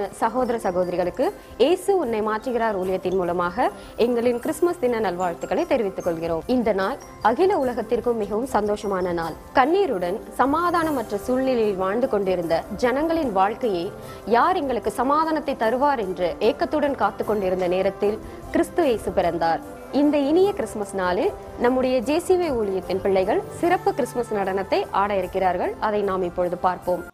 சகோதர சகோதரிகளுக்கு இயேசு உன்னை மாற்றுகிறார் ஊழியத்தின் மூலமாக எங்களின் கிறிஸ்துமஸ் தின நல்வாழ்த்துக்களை தெரிவித்துக் கொள்கிறோம் இந்த நாள் அகில உலகத்திற்கும் மிகவும் சந்தோஷமான நாள் கண்ணீருடன் சமாதானமற்ற சூழ்நிலையில் வாழ்ந்து கொண்டிருந்த ஜனங்களின் வாழ்க்கையை யார் எங்களுக்கு சமாதானத்தை தருவார் என்று ஏக்கத்துடன் காத்து கொண்டிருந்த நேரத்தில் கிறிஸ்து இயேசு பிறந்தார் இந்த இனிய கிறிஸ்துமஸ் நாளில் நம்முடைய ஜேசிவே ஊழியத்தின் பிள்ளைகள் சிறப்பு கிறிஸ்துமஸ் நடனத்தை ஆட இருக்கிறார்கள் அதை நாம் இப்பொழுது பார்ப்போம்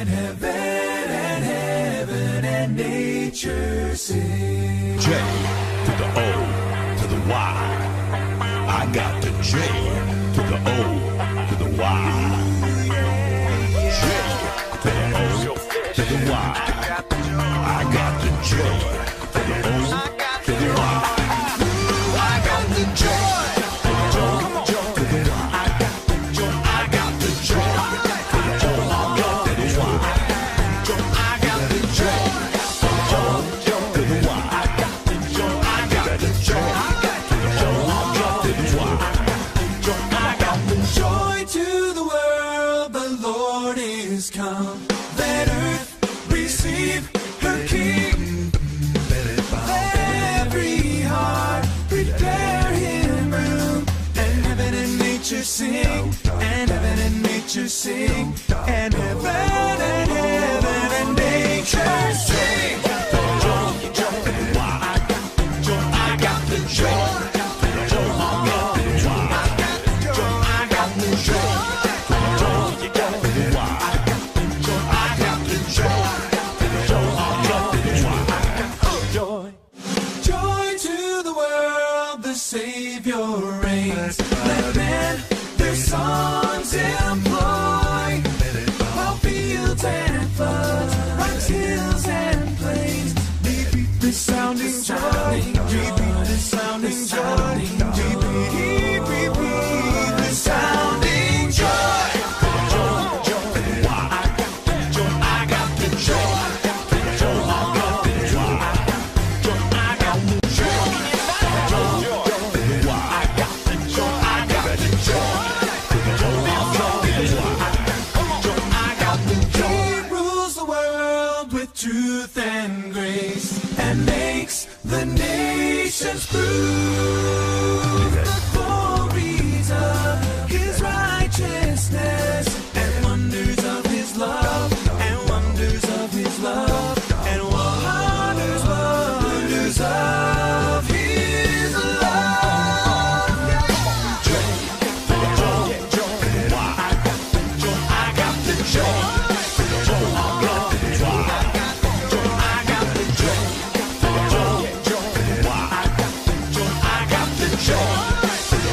J to the O to the Y. I got the J to the O to the Y. J to the O to the Y. I got the J to the O to the Y. I got the J to the O to the Y. I got the J I got the J to the O to the Y. I got the J to the Y. I got the J I got the J to the O to the Y. I got the Joy to the world, the Lord is come. Let earth receive her King. Let every heart prepare him room. And heaven and nature sing. And heaven and nature sing. And heaven and heaven and nature sing. I got the J. Joy. Joy to the world, the Savior reigns. Let men their songs employ. While fields and floods, rocks, hills and plains. Repeat the sounding joy. Repeat the sounding joy. Repeat, repeat the sounding joy. I got the J. He rules the world with truth and grace and makes the nations prove the glories of his righteousness and wonders of his love and wonders of his love and wonders, wonders of his love. I got the J. I got the J.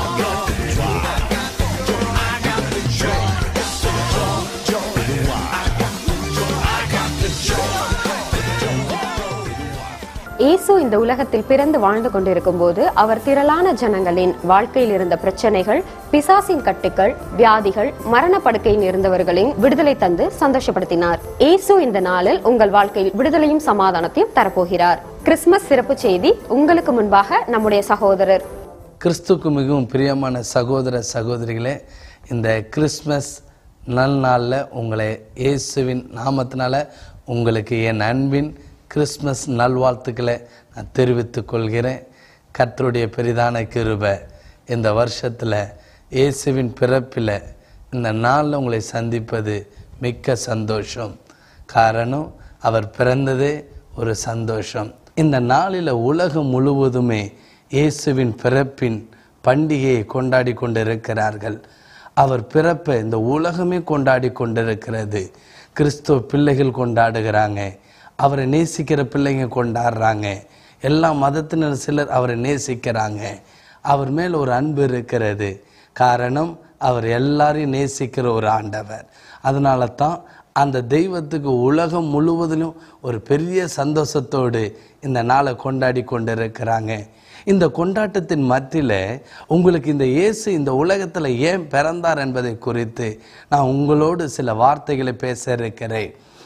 இயேசு இந்த உலகத்தில் பிறந்து வாழ்ந்து கொண்டிருக்கும் போது அவர் திரளான ஜனங்களின் வாழ்க்கையில் இருந்த பிரச்சனைகள் பிசாசின் கட்டுக்கள் வியாதிகள் மரண படுக்கையில் இருந்தவர்களின் விடுதலை தந்து சந்தோஷப்படுத்தினார் இயேசு இந்த நாளில் உங்கள் வாழ்க்கையில் விடுதலையும் சமாதானத்தையும் தரப்போகிறார் கிறிஸ்துமஸ் சிறப்பு செய்தி உங்களுக்கு முன்பாக நம்முடைய சகோதரர் கிறிஸ்துக்கு மிகவும் பிரியமான சகோதர சகோதரிகளே இந்த கிறிஸ்மஸ் நல்நாளில் உங்களை இயேசுவின் நாமத்தினால உங்களுக்கு என் அன்பின் கிறிஸ்மஸ் நல்வாழ்த்துக்களை நான் தெரிவித்துக் கொள்கிறேன் கர்த்தருடைய பெரிதான கிருபை இந்த வருஷத்தில் இயேசுவின் பிறப்பில் இந்த நாளில் உங்களை சந்திப்பது மிக்க சந்தோஷம் காரணம் அவர் பிறந்ததே ஒரு சந்தோஷம் இந்த நாளில் உலகம் முழுவதுமே இயேசுவின் பிறப்பின் பண்டிகையை கொண்டாடி கொண்டிருக்கிறார்கள் அவர் பிறப்பை இந்த உலகமே கொண்டாடி கொண்டிருக்கிறது கிறிஸ்துவ பிள்ளைகள் கொண்டாடுகிறாங்க அவரை நேசிக்கிற பிள்ளைங்க கொண்டாடுறாங்க எல்லா மதத்தினர் சிலர் அவரை நேசிக்கிறாங்க அவர் மேல் ஒரு அன்பு இருக்கிறது காரணம் அவர் எல்லாரையும் நேசிக்கிற ஒரு ஆண்டவர் அதனால தான் அந்த தெய்வத்துக்கு உலகம் முழுவதிலும் ஒரு பெரிய சந்தோஷத்தோடு இந்த நாளை கொண்டாடி கொண்டிருக்கிறாங்க இந்த கொண்டாட்டத்தின் மத்தியில் உங்களுக்கு இந்த இயேசு இந்த உலகத்தில் ஏன் பிறந்தார் என்பதை குறித்து நான் உங்களோடு சில வார்த்தைகளை பேச இருக்கிறேன்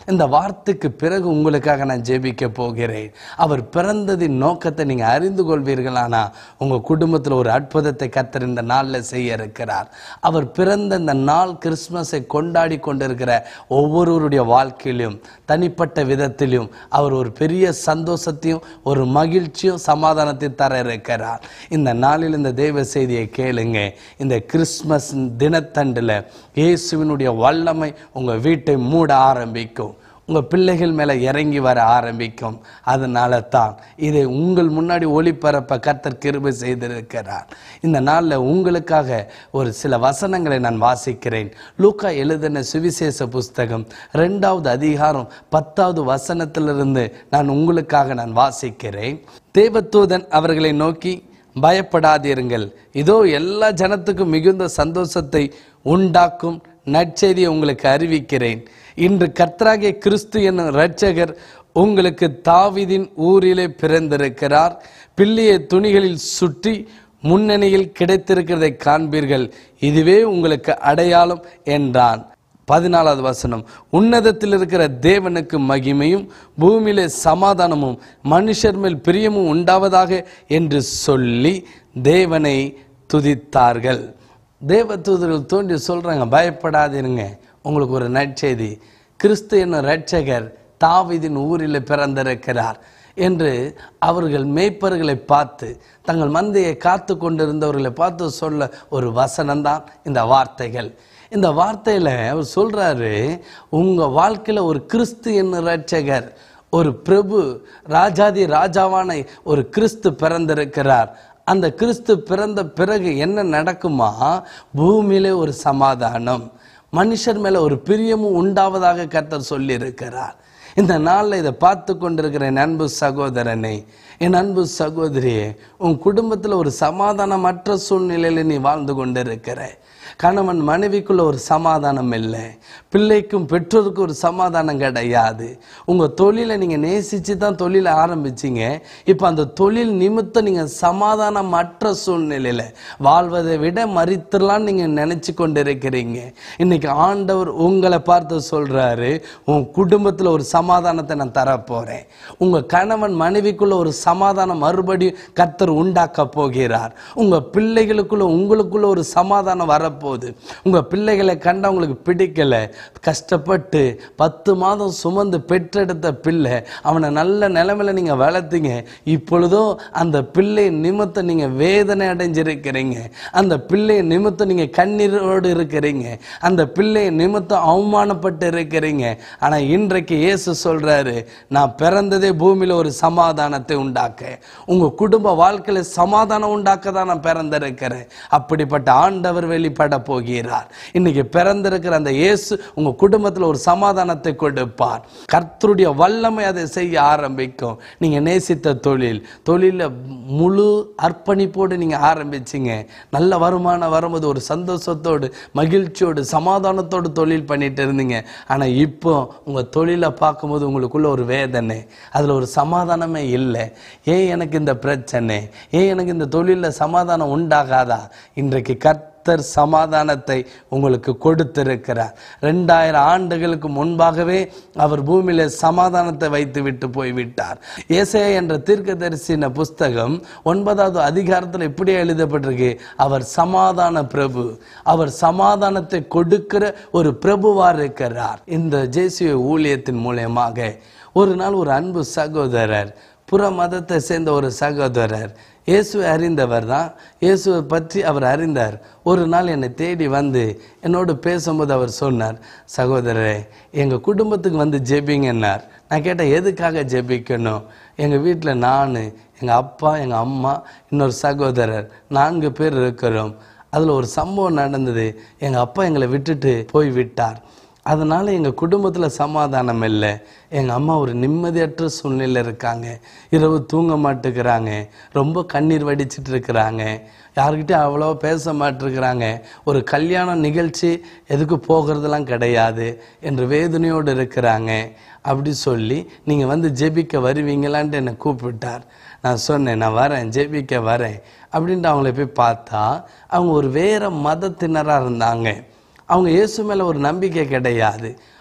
இந்த வார்த்தைக்கு பிறகு உங்களுக்காக நான் ஜெபிக்க போகிறேன் அவர் பிறந்ததின் நோக்கத்தை நீங்க அறிந்து கொள்வீர்களானா உங்க குடும்பத்தில் ஒரு அற்புதத்தை கத்தர் இந்த நாளில் செய்ய இருக்கிறார் அவர் பிறந்த இந்த நாள் கிறிஸ்மஸை கொண்டாடி கொண்டிருக்கிற ஒவ்வொருவருடைய வாழ்க்கையிலும் தனிப்பட்ட விதத்திலும் அவர் ஒரு பெரிய சந்தோஷத்தையும் ஒரு மகிழ்ச்சியும் சமாதானத்தையும் தர இருக்கிறார் இந்த நாளில் இந்த தெய்வ செய்தியை கேளுங்க இந்த கிறிஸ்மஸ் தினத்தண்டில் இயேசுவினுடைய வல்லமை உங்க வீட்டை மூட ஆரம்பிக்கும் உங்க பிள்ளைகள் மேல இறங்கி வர ஆரம்பிக்கும் அதனால தான் இதை உங்கள் முன்னாடி ஒளிபரப்ப கர்த்தர் கிருபை செய்திருக்கிறார் இந்த நாளில் உங்களுக்காக ஒரு சில வசனங்களை நான் வாசிக்கிறேன் லூக்கா எழுதின சுவிசேஷ புஸ்தகம் ரெண்டாவது அதிகாரம் பத்தாவது வசனத்திலிருந்து நான் உங்களுக்காக நான் வாசிக்கிறேன் தேவதூதன் அவர்களை நோக்கி பயப்படாதிருங்கள் இதோ எல்லா ஜனத்துக்கும் மிகுந்த சந்தோஷத்தை உண்டாக்கும் நற்செய்தியை உங்களுக்கு அறிவிக்கிறேன் இன்று கர்த்தராகிய கிறிஸ்து என்னும் இரட்சகர் உங்களுக்கு தாவீதின் ஊரிலே பிறந்திருக்கிறார் பிள்ளையை துணிகளில் சுற்றி முன்னணியில் கிடைத்திருக்கிறதை காண்பீர்கள் இதுவே உங்களுக்கு அடையாளம் என்றான் பதினாலாவது வசனம் உன்னதத்தில் இருக்கிற தேவனுக்கு மகிமையும் பூமியிலே சமாதானமும் மனுஷர் மேல் பிரியமும் உண்டாவதாக என்று சொல்லி தேவனை துதித்தார்கள் தேவ தூதர்கள் தோன்றி சொல்றாங்க பயப்படாதிருங்க உங்களுக்கு ஒரு நற்செய்தி கிறிஸ்து என்னும் இரட்சகர் தாவீதின் ஊரில் பிறந்திருக்கிறார் என்று அவர்கள் மேய்ப்பர்களை பார்த்து தங்கள் மந்தையை காத்து கொண்டிருந்தவர்களை பார்த்து சொல்ல ஒரு வசனம்தான் இந்த வார்த்தைகள் இந்த வார்த்தையில அவர் சொல்றாரு உங்க வாழ்க்கையில ஒரு கிறிஸ்து என்னும் இரட்சகர் ஒரு பிரபு ராஜாதி ராஜாவான ஒரு கிறிஸ்து பிறந்திருக்கிறார் அந்த கிறிஸ்து பிறந்த பிறகு என்ன நடக்குமா பூமியிலே ஒரு சமாதானம் மனுஷர் மேல ஒரு பிரியமும் உண்டாவதாக கர்த்தர் சொல்லி இருக்கிறார் இந்த நாளில் இதை பார்த்து கொண்டிருக்கிற என் அன்பு சகோதரனை என் அன்பு சகோதரியே உன் குடும்பத்தில் ஒரு சமாதானமற்ற சூழ்நிலையில் நீ வாழ்ந்து கொண்டிருக்கிற கணவன் மனைவிக்குள்ள ஒரு சமாதானம் இல்லை பிள்ளைக்கும் பெற்றோருக்கும் ஒரு சமாதானம் கிடையாது உங்க தொழிலை நீங்க நேசிச்சு தான் தொழிலை ஆரம்பிச்சீங்க இப்போ அந்த தொழில் நிமித்தம் நீங்க சமாதானமற்ற சூழ்நிலையில வாழ்வதை விட மறித்துலாம் நீங்க நினைச்சு கொண்டிருக்கிறீங்க இன்னைக்கு ஆண்டவர் உங்களை பார்த்து சொல்றாரு உன் குடும்பத்துல ஒரு சமாதானத்தை நான் தரப்போறேன் உங்க கணவன் மனைவிக்குள்ள ஒரு சமாதானம் மறுபடியும் கர்த்தர் உண்டாக்க போகிறார் உங்க பிள்ளைகளுக்குள்ள உங்களுக்குள்ள ஒரு சமாதானம் வரப்போகுது உங்க பிள்ளைகளை கண்டா உங்களுக்கு பிடிக்கல கஷ்டப்பட்டு பத்து மாதம் சுமந்து பெற்றெடுத்த பிள்ளை அவனை நல்ல நிலைமையில நீங்க வளர்த்தீங்க இப்பொழுதும் அந்த பிள்ளை நிமித்தம் நீங்க வேதனை அடைஞ்சிருக்கிறீங்க அந்த பிள்ளை நிமித்தம் நீங்க கண்ணீரோடு இருக்கிறீங்க அந்த பிள்ளை நிமித்தம் அவமானப்பட்டு இருக்கிறீங்க ஆனா இன்றைக்கு இயேசு சொல்றாரு நான் பிறந்ததே பூமியில ஒரு சமாதானத்தை உண்டாக்க உங்க குடும்ப வாழ்க்கையில சமாதானம் உண்டாக்க தான் நான் பிறந்திருக்கிறேன் அப்படிப்பட்ட ஆண்டவர் வெளிப்பட போகிறார் இன்னைக்கு பிறந்திருக்கிற அந்த இயேசு உங்க குடும்பத்துல ஒரு சமாதானத்தை கொடுப்பார் கர்த்தருடைய வல்லமை அதை செய்ய ஆரம்பிக்கும் நீங்க நேசித்த தொழில் தொழில முழு அர்ப்பணிப்போடு நீங்க ஆரம்பிச்சீங்க நல்ல வருமானம் வரும்போது ஒரு சந்தோஷத்தோடு மகிழ்ச்சியோடு சமாதானத்தோடு தொழில் பண்ணிட்டு இருந்தீங்க ஆனா இப்போ உங்க தொழிலை பார்க்கும்போது உங்களுக்குள்ள ஒரு வேதனை அதுல ஒரு சமாதானமே இல்லை ஏன் எனக்கு இந்த பிரச்சனை ஏன் எனக்கு இந்த தொழில்ல சமாதானம் உண்டாகாதா இன்றைக்கு கர்த்தர் சமாதானத்தை உங்களுக்கு கொடுத்திருக்கிறார் ரெண்டாயிரம் ஆண்டுகளுக்கு முன்பாகவே அவர் பூமியில சமாதானத்தை வைத்து விட்டு போய்விட்டார் ஏசையா என்ற தீர்க்கதரிசின புஸ்தகம் ஒன்பதாவது அதிகாரத்தில் இப்படியே எழுதப்பட்டிருக்கு அவர் சமாதான பிரபு அவர் சமாதானத்தை கொடுக்கிற ஒரு பிரபுவா இருக்கிறார் இந்த ஜேசுவ ஊழியத்தின் மூலியமாக ஒரு நாள் ஒரு அன்பு சகோதரர் புற மதத்தை சேர்ந்த ஒரு சகோதரர் இயேசுவை அறிந்தவர் தான் இயேசுவை பற்றி அவர் அறிந்தார் ஒரு நாள் என்னை தேடி வந்து என்னோடு பேசும்போது அவர் சொன்னார் சகோதரரே எங்கள் குடும்பத்துக்கு வந்து ஜெபிங்கன்னார் நான் கேட்டேன் எதுக்காக ஜெபிக்கணும் எங்கள் வீட்டில் நான் எங்கள் அப்பா எங்கள் அம்மா இன்னொரு சகோதரர் நான்கு பேர் இருக்கிறோம் அதில் ஒரு சம்பவம் நடந்தது எங்கள் அப்பா எங்களை விட்டுட்டு போய் விட்டார் அதனால எங்கள் குடும்பத்தில் சமாதானம் இல்லை எங்கள் அம்மா ஒரு நிம்மதியற்ற சூழ்நிலையில் இருக்காங்க இரவு தூங்க மாட்டேங்கிறாங்க ரொம்ப கண்ணீர் வடிச்சிட்டு இருக்கிறாங்க யாருக்கிட்டையும் அவ்வளோ பேச மாட்டிருக்கிறாங்க ஒரு கல்யாண நிகழ்ச்சி எதுக்கு போகிறதெல்லாம் கிடையாது என்று வேதனையோடு இருக்கிறாங்க அப்படி சொல்லி நீங்கள் வந்து ஜெபிக்க வருவீங்களான்ட்டு என்னை கூப்பிட்டார் நான் சொன்னேன் நான் வரேன் ஜெபிக்க வரேன் அப்படின்ட்டு அவங்கள போய் பார்த்தா அவங்க ஒரு வேற மதத்தினராக இருந்தாங்க அவங்க இயேசு மேலே ஒரு நம்பிக்கை கிடையாது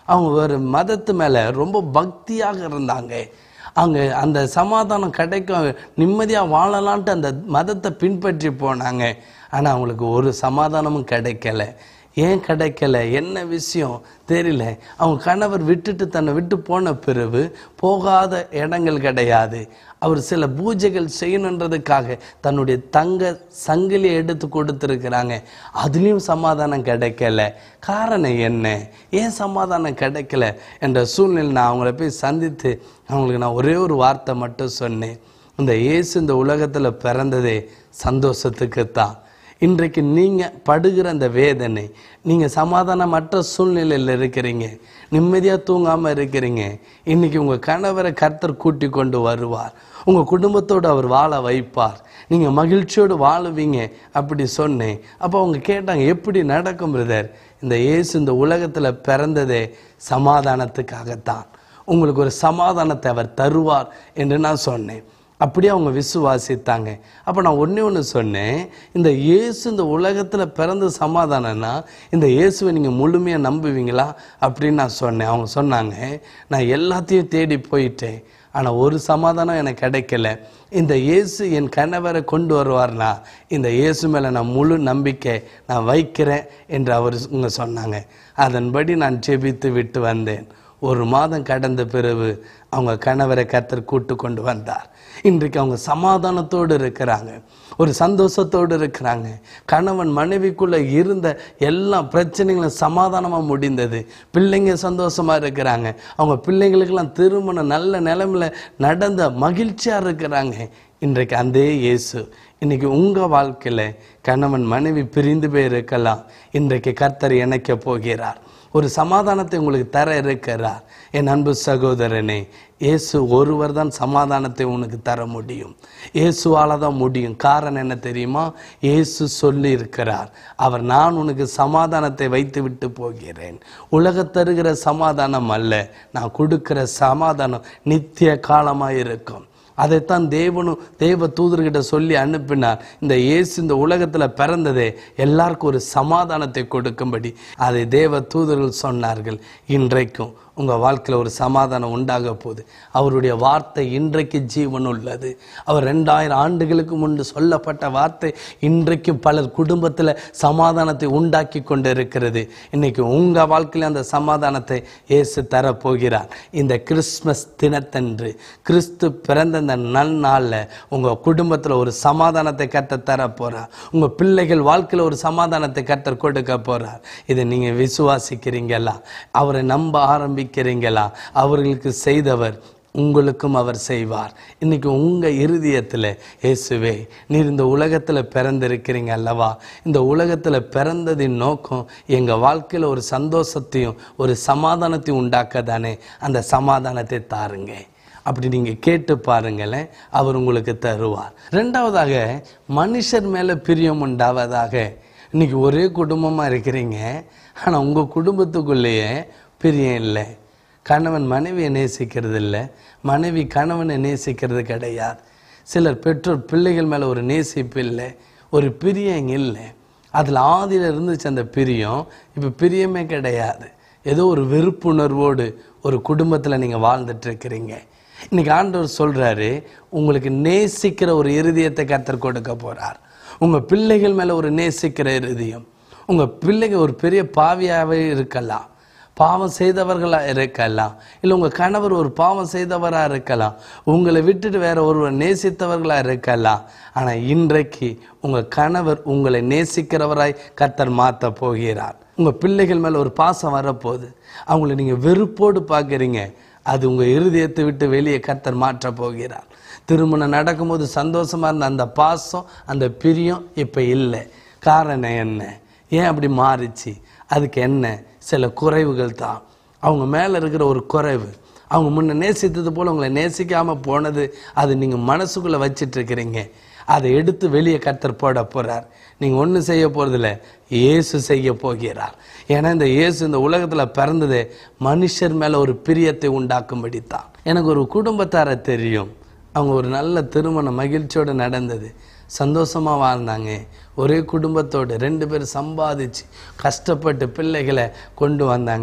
அவங்க ஒரு மதத்து மேலே ரொம்ப பக்தியாக இருந்தாங்க அங்கே அந்த சமாதானம் கிடைக்கும் நிம்மதியாக வாழலான்ட்டு அந்த மதத்தை பின்பற்றி போனாங்க ஆனால் அவங்களுக்கு ஒரு சமாதானமும் கிடைக்கல ஏன் கிடைக்கல என்ன விஷயம் தெரியல அவங்க கணவர் விட்டுட்டு தன்னை விட்டு போன பிறகு போகாத இடங்கள் கிடையாது அவர் சில பூஜைகள் செய்யணுன்றதுக்காக தன்னுடைய தங்க சங்கிலியை எடுத்து கொடுத்துருக்குறாங்க அதுலேயும் சமாதானம் கிடைக்கல காரணம் என்ன ஏன் சமாதானம் கிடைக்கல என்ற சூழ்நிலை நான் அவங்கள போய் சந்தித்து அவங்களுக்கு நான் ஒரே ஒரு வார்த்தை மட்டும் சொன்னேன் இந்த இயேசு இந்த உலகத்தில் பிறந்ததே சந்தோஷத்துக்கு தான் இன்றைக்கு நீங்கள் படுகிற அந்த வேதனை நீங்கள் சமாதானமற்ற சூழ்நிலையில் இருக்கிறீங்க நிம்மதியாக தூங்காமல் இருக்கிறீங்க இன்னைக்கு உங்கள் கணவரை கர்த்தர் கூட்டி கொண்டு வருவார் உங்கள் குடும்பத்தோடு அவர் வாழ வைப்பார் நீங்கள் மகிழ்ச்சியோடு வாழுவீங்க அப்படி சொன்னேன் அப்போ அவங்க கேட்டாங்க எப்படி நடக்கும் பிரதர் இந்த இயேசு இந்த உலகத்தில் பிறந்ததே சமாதானத்துக்காகத்தான் உங்களுக்கு ஒரு சமாதானத்தை அவர் தருவார் என்று நான் சொன்னேன் அப்படியே அவங்க விசுவாசித்தாங்க அப்போ நான் ஒன்றே ஒன்று சொன்னேன் இந்த இயேசு இந்த உலகத்தில் பிறந்த சமாதானம்னா இந்த இயேசுவை நீங்கள் முழுமையாக நம்புவீங்களா அப்படின்னு நான் சொன்னேன் அவங்க சொன்னாங்க நான் எல்லாத்தையும் தேடி போயிட்டேன் ஆனால் ஒரு சமாதானம் எனக்கு கிடைக்கல இந்த இயேசு என் கணவரை கொண்டு வருவார்னா இந்த இயேசு மேலே நான் முழு நம்பிக்கை நான் வைக்கிறேன் என்று அவர் இங்க சொன்னாங்க அதன்படி நான் ஜெபித்து விட்டு வந்தேன் ஒரு மாதம் கடந்த பிறகு அவங்க கணவரை கர்த்தர் கூட்டு கொண்டு வந்தார் இன்றைக்கு அவங்க சமாதானத்தோடு இருக்கிறாங்க ஒரு சந்தோஷத்தோடு இருக்கிறாங்க கணவன் மனைவிக்குள்ள இருந்த எல்லா பிரச்சனைகளும் சமாதானமாக முடிந்தது பிள்ளைங்க சந்தோஷமா இருக்கிறாங்க அவங்க பிள்ளைங்களுக்கெல்லாம் திருமணம் நல்ல நிலைமையில நடந்த மகிழ்ச்சியா இருக்கிறாங்க இன்றைக்கு அந்த இயேசு இன்னைக்கு உங்க வாழ்க்கையில கணவன் மனைவி பிரிந்து போயிருக்கலாம் இன்றைக்கு கர்த்தர் இணைக்க போகிறார் ஒரு சமாதானத்தை உங்களுக்கு தர இருக்கிறார் என் அன்பு சகோதரனே இயேசு ஒருவர் தான் சமாதானத்தை உனக்கு தர முடியும் இயேசுவால தான் முடியும் காரணம் என்ன தெரியுமா இயேசு சொல்லி இருக்கிறார் அவர் நான் உனக்கு சமாதானத்தை வைத்து விட்டு போகிறேன் உலக தருகிற சமாதானம் அல்ல நான் கொடுக்கிற சமாதானம் நித்திய காலமாக இருக்கும் அதைத்தான் தேவனும் தேவ தூதர்கிட்ட சொல்லி அனுப்பினார் இந்த இயேசு இந்த உலகத்தில் பிறந்ததே எல்லாருக்கும் ஒரு சமாதானத்தை கொடுக்கும்படி அதை தேவ தூதர்கள் சொன்னார்கள் இன்றைக்கும் உங்கள் வாழ்க்கையில் ஒரு சமாதானம் உண்டாக போகுது அவருடைய வார்த்தை இன்றைக்கு ஜீவன் உள்ளது அவர் ரெண்டாயிரம் ஆண்டுகளுக்கு முன்பு சொல்லப்பட்ட வார்த்தை இன்றைக்கு பலர் குடும்பத்தில் சமாதானத்தை உண்டாக்கி கொண்டு இருக்கிறது இன்னைக்கு உங்கள் வாழ்க்கையில் அந்த சமாதானத்தை இயேசு தரப்போகிறார் இந்த கிறிஸ்மஸ் தினத்தன்று கிறிஸ்து பிறந்த இந்த நன்னாளில் உங்கள் குடும்பத்தில் ஒரு சமாதானத்தை கத்த தர போகிறார் உங்கள் பிள்ளைகள் வாழ்க்கையில் ஒரு சமாதானத்தை கத்தர் கொடுக்க போகிறார் இதை நீங்கள் விசுவாசிக்கிறீங்களா அவரை நம்ப ஆரம்பிக்கிறீங்களா அவர்களுக்கு செய்தவர் உங்களுக்கும் அவர் செய்வார் இன்னைக்கு உங்க இருதயத்தில் இயேசுவே நீர் இந்த உலகத்தில் பிறந்திருக்கிறீங்க அல்லவா இந்த உலகத்தில் பிறந்ததின் நோக்கம் எங்க வாழ்க்கையில் ஒரு சந்தோஷத்தையும் ஒரு சமாதானத்தையும் உண்டாக்க தானே அந்த சமாதானத்தை தாருங்க அப்படி நீங்க கேட்டு பாருங்களேன் அவர் உங்களுக்கு தருவார் ரெண்டாவதாக மனுஷர் மேல பிரியம் உண்டாவதாக இன்னைக்கு ஒரே குடும்பமா இருக்கிறீங்க ஆனா உங்க குடும்பத்துக்குள்ளேயே பிரியம் இல்லை கணவன் மனைவியை நேசிக்கிறது இல்லை மனைவி கணவனை நேசிக்கிறது கிடையாது சிலர் பெற்றோர் பிள்ளைகள் மேலே ஒரு நேசிப்பு இல்லை ஒரு பிரியம் இல்லை அதில் ஆதியில் இருந்துச்சு அந்த பிரியம் இப்போ பிரியமே கிடையாது ஏதோ ஒரு வெறுப்புணர்வோடு ஒரு குடும்பத்தில் நீங்கள் வாழ்ந்துட்டு இருக்கிறீங்க இன்னைக்கு ஆண்டவர் சொல்றாரு உங்களுக்கு நேசிக்கிற ஒரு இருதயத்தை கத்தர் கொடுக்க போறார் உங்க பிள்ளைகள் மேல ஒரு நேசிக்கிற இருதயம் உங்க பிள்ளைங்க ஒரு பெரிய பாவியாவே இருக்கலாம் பாவம் செய்தவர்களா இருக்கலாம் இல்லை உங்க கணவர் ஒரு பாவம் செய்தவரா இருக்கலாம் உங்களை விட்டுட்டு வேற ஒருவர் நேசித்தவர்களா இருக்கலாம் ஆனா இன்றைக்கு உங்க கணவர் உங்களை நேசிக்கிறவராய் கர்த்தர் மாத்த போகிறார் உங்க பிள்ளைகள் மேல ஒரு பாசம் வரப்போகுது அவங்கள நீங்க வெறுப்போடு பார்க்குறீங்க அது உங்க இருதயத்தை விட்டு வெளியே கர்த்தர் மாற்ற போகிறார் திருமணம் நடக்கும்போது சந்தோஷமா இருந்த அந்த பாசம் அந்த பிரியம் இப்ப இல்லை காரணம் என்ன ஏன் அப்படி மாறிச்சு அதுக்கு என்ன சில குறைவுகள் தான் அவங்க மேல இருக்கிற ஒரு குறைவு அவங்க முன்ன நேசித்தது போல உங்களை நேசிக்காம போனது அது நீங்க மனசுக்குள்ள வச்சிட்டு இருக்கிறீங்க அதை எடுத்து வெளியே கர்த்தர் போட போறார் நீங்க ஒண்ணும் செய்ய போறதில்ல இயேசு செய்ய போகிறார் ஏன்னா இந்த இயேசு இந்த உலகத்துல பிறந்ததே மனுஷர் மேல ஒரு பிரியத்தை உண்டாக்கும்படி தான் எனக்கு ஒரு குடும்பத்தாரை தெரியும் அவங்க ஒரு நல்ல திருமணம் மகிழ்ச்சியோடு நடந்தது சந்தோஷமா வாழ்ந்தாங்க ஒரே குடும்பத்தோடு ரெண்டு பேரும் சம்பாதிச்சு கஷ்டப்பட்டு பிள்ளைகளை கொண்டு வந்தாங்க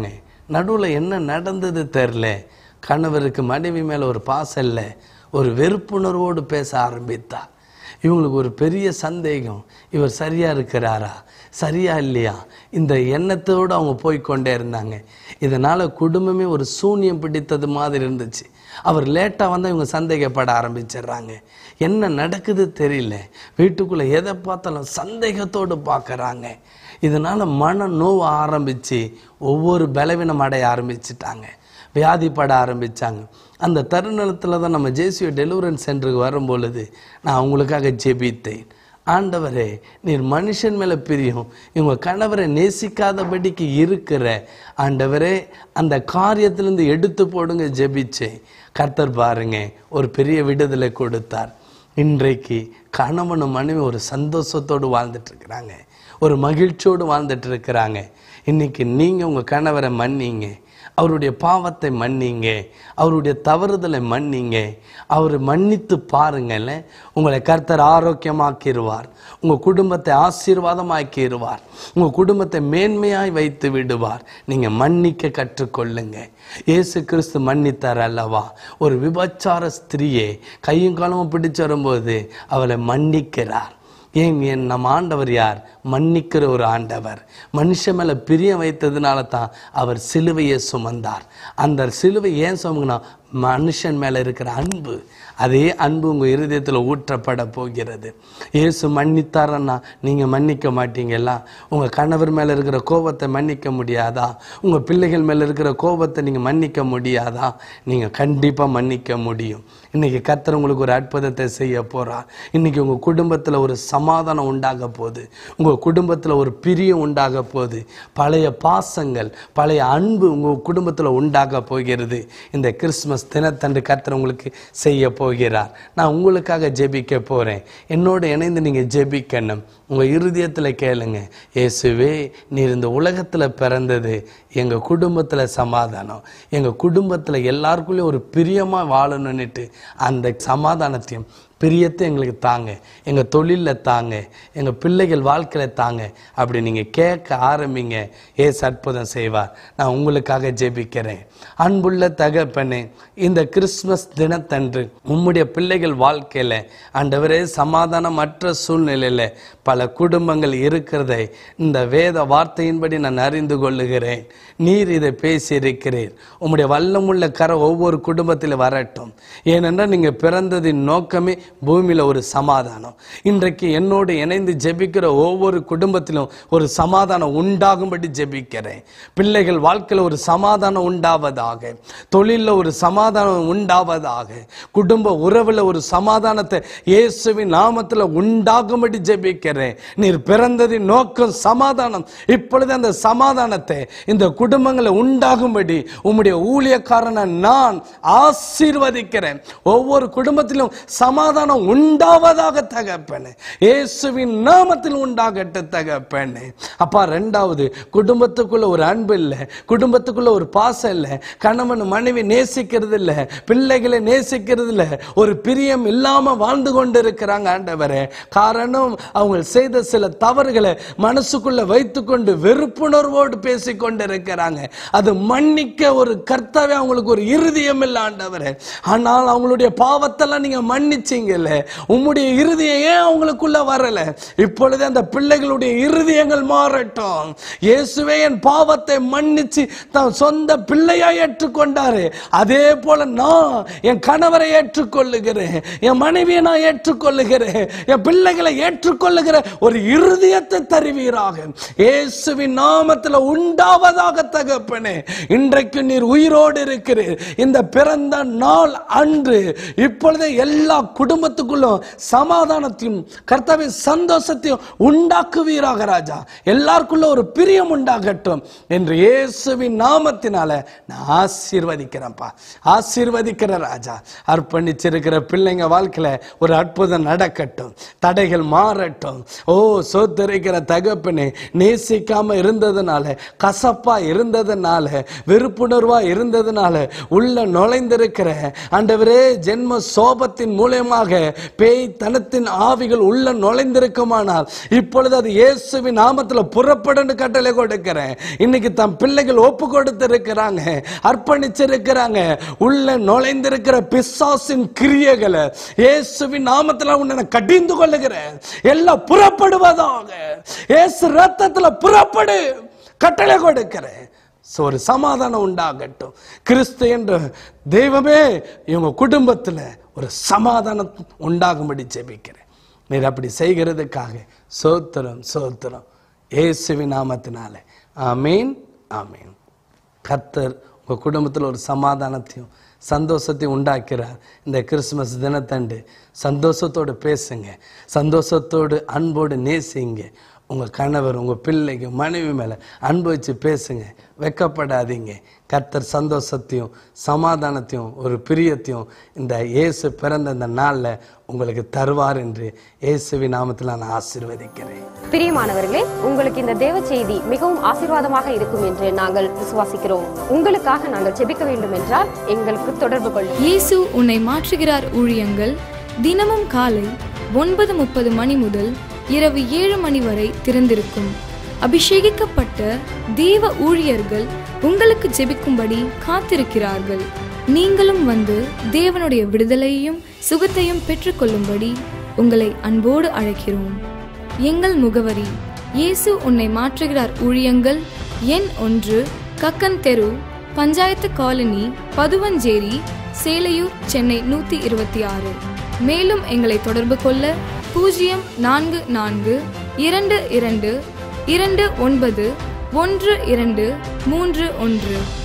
நடுவில் என்ன நடந்தது தெரில கணவருக்கு மனைவி மேலே ஒரு பாசம் இல்லை ஒரு வெறுப்புணர்வோடு பேச ஆரம்பித்தா இவங்களுக்கு ஒரு பெரிய சந்தேகம் இவர் சரியா இருக்கிறாரா சரியா இல்லையா இந்த எண்ணத்தோடு அவங்க போய் கொண்டே இருந்தாங்க இதனால குடும்பமே ஒரு சூனியம் பிடித்தது மாதிரி இருந்துச்சு அவர் லேட்டாக வந்தால் இவங்க சந்தேகப்பட ஆரம்பிச்சிடுறாங்க என்ன நடக்குது தெரியல வீட்டுக்குள்ளே எதை பார்த்தாலும் சந்தேகத்தோடு பார்க்கறாங்க இதனால மன நோவு ஆரம்பிச்சு ஒவ்வொரு பலவீனம் அடைய ஆரம்பிச்சிட்டாங்க வியாதிப்பட ஆரம்பிச்சாங்க அந்த தருணத்தில் தான் நம்ம ஜேசியோ டெலிவரன்ஸ் சென்டருக்கு வரும் பொழுது நான் அவங்களுக்காக ஜெபித்தேன் ஆண்டவரே நீர் மனுஷன் மேலே பிரியும் இவங்க கணவரை நேசிக்காதபடிக்கு இருக்கிற ஆண்டவரே அந்த காரியத்திலிருந்து எடுத்து போடுங்க ஜெபிச்சேன் கர்த்தர் பாருங்க ஒரு பெரிய விடுதலை கொடுத்தார் இன்றைக்கு கணவனும் மனைவி ஒரு சந்தோஷத்தோடு வாழ்ந்துட்டு இருக்கிறாங்க ஒரு மகிழ்ச்சியோடு வாழ்ந்துட்டு இருக்கிறாங்க இன்னைக்கு நீங்க உங்க கணவரை மன்னிங்க அவருடைய பாவத்தை மன்னிங்க அவருடைய தவறுதலை மன்னிங்க அவர் மன்னித்து பாருங்கல்ல உங்களை கர்த்தர் ஆரோக்கியமாக்கிடுவார் உங்க குடும்பத்தை ஆசீர்வாதமாக்கிடுவார் உங்க குடும்பத்தை மேன்மையாய் வைத்து விடுவார் நீங்க மன்னிக்க கற்றுக்கொள்ளுங்க இயேசு கிறிஸ்து மன்னித்தார் அல்லவா ஒரு விபச்சார ஸ்திரியை கையும் காலமும் பிடிச்சு வரும்போது அவளை மன்னிக்கிறார் ஏன் என் நம்ம ஆண்டவர் யார் மன்னிக்கிற ஒரு ஆண்டவர் மனுஷன் மேல பிரியம் வைத்ததுனால தான் அவர் சிலுவையை சுமந்தார் அந்த சிலுவை ஏன் சுமங்கினா மனுஷன் மேல இருக்கிற அன்பு அதே அன்பு உங்க இருதயத்துல ஊற்றப்பட போகிறது இயேசு மன்னித்தாரன்னா நீங்க மன்னிக்க மாட்டீங்களா உங்க கணவர் மேல இருக்கிற கோபத்தை மன்னிக்க முடியாதா உங்க பிள்ளைகள் மேல இருக்கிற கோபத்தை நீங்க மன்னிக்க முடியாதா நீங்க கண்டிப்பா மன்னிக்க முடியும் இன்னைக்கு கர்த்தர் உங்களுக்கு ஒரு அற்புதத்தை செய்ய போறார் இன்னைக்கு உங்க குடும்பத்துல ஒரு சமாதானம் உண்டாக போகுது உங்க குடும்பத்துல ஒரு பிரியம் உண்டாக போகுது பழைய பாசங்கள் பழைய அன்பு உங்க குடும்பத்துல உண்டாக போகிறது இந்த கிறிஸ்மஸ் தினத்தன்று கர்த்தர் உங்களுக்கு செய்ய போகிறார் நான் உங்களுக்காக ஜெபிக்க போறேன் என்னோடு இணைந்து நீங்க ஜெபிக்கணும் உங்க இருதயத்துல கேளுங்க இயேசுவே நீர் இந்த உலகத்துல பிறந்தது எங்க குடும்பத்துல சமாதானம் எங்க குடும்பத்துல எல்லாருக்குள்ளேயும் ஒரு பிரியமா வாழணும்னுட்டு அந்த சமாதானத்தையும் பிரியத்தை எங்களுக்கு தாங்க எங்கள் தொழிலில் தாங்க எங்கள் பிள்ளைகள் வாழ்க்கையில் தாங்க அப்படி நீங்கள் கேட்க ஆரம்பிங்க ஏசு அற்புதம் செய்வார் நான் உங்களுக்காக ஜெபிக்கிறேன் அன்புள்ள தகப்பனே இந்த கிறிஸ்மஸ் தினத்தன்று உம்முடைய பிள்ளைகள் வாழ்க்கையில் ஆண்டவரே சமாதானமற்ற சூழ்நிலையில் பல குடும்பங்கள் இருக்கிறதை இந்த வேத வார்த்தையின்படி நான் அறிந்து கொள்ளுகிறேன் நீர் இதை பேசியிருக்கிறீர் உம்முடைய வல்லமுள்ள கரை ஒவ்வொரு குடும்பத்தில் வரட்டும் ஏனென்றால் நீங்கள் பிறந்ததின் நோக்கமே பூமியில் ஒரு சமாதானம் இன்றைக்கு என்னோடு இணைந்து ஜெபிக்கிற ஒவ்வொரு குடும்பத்திலும் ஒரு சமாதானம் உண்டாகும்படி ஜெபிக்கிறேன் பிள்ளைகள் வாழ்க்கையில் ஒரு சமாதானம் உண்டாவதாக தொழிலில் ஒரு சமாதானம் உண்டாவதாக குடும்ப உறவில் ஒரு சமாதானத்தை இயேசுவின் நாமத்தில் உண்டாகும்படி ஜெபிக்கிறேன் நீர் பிறந்ததின் நோக்கம் சமாதானம் இப்பொழுது அந்த சமாதானத்தை இந்த குடும்பங்களை உண்டாகும்படி உம்முடைய ஊழியக்காரனை நான் ஆசீர்வதிக்கிறேன் ஒவ்வொரு குடும்பத்திலும் சமாதானம் உண்டாவதாக தகப்பனே இயேசுவின் நாமத்தில் உண்டாகட்ட தகப்பனே அப்பா ரெண்டாவது குடும்பத்துக்குள்ள ஒரு அன்பு இல்லை குடும்பத்துக்குள்ள ஒரு பாசம் இல்லை கணவன் மனைவி நேசிக்கிறது இல்லை பிள்ளைகளை நேசிக்கிறது இல்லை ஒரு பிரியம் இல்லாம வாழ்ந்து கொண்டு இருக்கிறாங்க ஆண்டவரே காரணம் அவங்க செய்த சில தவறுகளை மனசுக்குள்ள வைத்துக்கொண்டு வெறுப்புணர்வோடு பேசிக் கொண்டு இருக்கிறாங்க அது மன்னிக்க ஒரு கர்த்தாவே அவங்களுக்கு ஒரு இருதயம் இல்லை ஆண்டவரே ஆனால் அவங்களுடைய பாவத்தெல்லாம் நீங்க மன்னிச்சீங்கல்ல உம்முடைய இருதயம் ஏன் அவங்களுக்குள்ள வரல இப்பொழுது அந்த பிள்ளைகளுடைய இருதயங்கள் மாறட்டும் இயேசுவே என் பாவத்தை மன்னிச்சு தான் சொந்த பிள்ளையா ஏற்றுக்கொண்டாரு அதே போல நான் என் கணவரை ஏற்றுக்கொள்ளுகிறேன் என் மனைவியை நான் ஏற்றுக்கொள்ளுகிறேன் என் பிள்ளைகளை ஏற்றுக்கொள்ளுகிற ஒரு இருதயத்தை தருவீராக இயேசுவின் நாமத்தில் உண்டாவதாக தகப்பனே இன்றைக்கு நீர் உயிரோடு இருக்கிறீர் இந்த பிறந்த நாள் அன்று இப்பொழுதே எல்லா குடும்பத்துக்குள்ளும் சமாதானத்தையும் கர்த்தாவின் சந்தோஷத்தையும் உண்டாக்குவீராக ராஜா எல்லாருக்குள்ள ஒரு பிரியம் உண்டாகட்டும் என்று இயேசுவின் நாமத்தினால நான் ஆசீர்வதிக்கிறேன்ப்பா ஆசீர்வதிக்கிற ராஜா அர்ப்பணிச்சிருக்கிற பிள்ளைங்க வாழ்க்கையில ஒரு அற்புதம் நடக்கட்டும் தடைகள் மாறட்டும் ஓ சோத்தரிக்கிற தகப்பனே நேசிக்காம இருந்ததுனால கசப்பா இருந்ததுனால வெறுப்புணர்வா இருந்ததுனால உள்ள நுழைந்திருக்கிற ஆண்டவரே ஜென்ம சோபத்தின் மூலியமாக மூலமாக பேய் தனத்தின் ஆவிகள் உள்ள நுழைந்திருக்குமானால் இப்பொழுது அது இயேசுவின் நாமத்துல புறப்படுன்னு கட்டளை கொடுக்கிறேன் இன்னைக்கு தம் பிள்ளைகள் ஒப்பு கொடுத்து இருக்கிறாங்க அர்ப்பணிச்சிருக்கிறாங்க உள்ள நுழைந்திருக்கிற பிசாசின் கிரியைகளை இயேசுவின் நாமத்துல உன்னை நான் கடிந்து கொள்ளுகிறேன் எல்லாம் புறப்படுவதாக இயேசு ரத்தத்துல புறப்படு கட்டளை கொடுக்கிறேன் So, ஒரு சமாதானம் உண்டாகட்டும் கிறிஸ்து என்ற தெய்வமே இவங்க குடும்பத்துல ஒரு சமாதானம் உண்டாகும்படி ஜெபிக்கிறேன் நீர் அப்படி செய்கிறதுக்காக சோத்திரம் சோத்திரம் இயேசுவின் நாமத்தினாலே ஆமீன் ஆமீன் கர்த்தர் உங்கள் குடும்பத்தில் ஒரு சமாதானத்தையும் சந்தோஷத்தையும் உண்டாக்கிறார் இந்த கிறிஸ்மஸ் தினத்தண்டு சந்தோஷத்தோடு பேசுங்க சந்தோஷத்தோடு அன்போடு நேசிங்க உங்கள் கணவர் உங்கள் பிள்ளைங்க மனைவி மேலே அன்பு வச்சு பேசுங்க வெக்கப்படாதீங்க கர்த்தர் சந்தோஷத்தையும் சமாதானத்தையும் ஒரு பிரியத்தையும் இந்த இயேசு பிறந்த இந்த நாளில் உங்களுக்கு தருவார் என்று இயேசுவின் நாமத்தில் நான் ஆசீர்வதிக்கிறேன் பிரியமானவர்களே உங்களுக்கு இந்த தேவ செய்தி மிகவும் ஆசீர்வாதமாக இருக்கும் என்று நாங்கள் விசுவாசிக்கிறோம் உங்களுக்காக நாங்கள் ஜெபிக்க வேண்டும் என்றால் எங்களுக்கு தொடர்பு கொள்ளும் இயேசு உன்னை மாற்றுகிறார் ஊழியங்கள் தினமும் காலை ஒன்பது முப்பது மணி முதல் இரவு ஏழு மணி வரை திறந்திருக்கும் அபிஷேகிக்கப்பட்ட தேவ ஊழியர்கள் உங்களுக்கு ஜெபிக்கும்படி காத்திருக்கிறார்கள் நீங்களும் வந்து தேவனுடைய விடுதலையையும் சுகத்தையும் பெற்றுக்கொள்ளும்படி உங்களை அன்போடு அழைக்கிறோம் எங்கள் முகவரி இயேசு உன்னை மாற்றுகிறார் ஊழியங்கள் எண் ஒன்று கக்கன் தெரு பஞ்சாயத்து காலனி பதுவஞ்சேரி சேலையூர் சென்னை நூற்றி இருபத்தி ஆறு மேலும் எங்களை தொடர்பு கொள்ள பூஜ்ஜியம் நான்கு நான்கு இரண்டு இரண்டு இரண்டு ஒன்பது ஒன்று இரண்டு மூன்று ஒன்று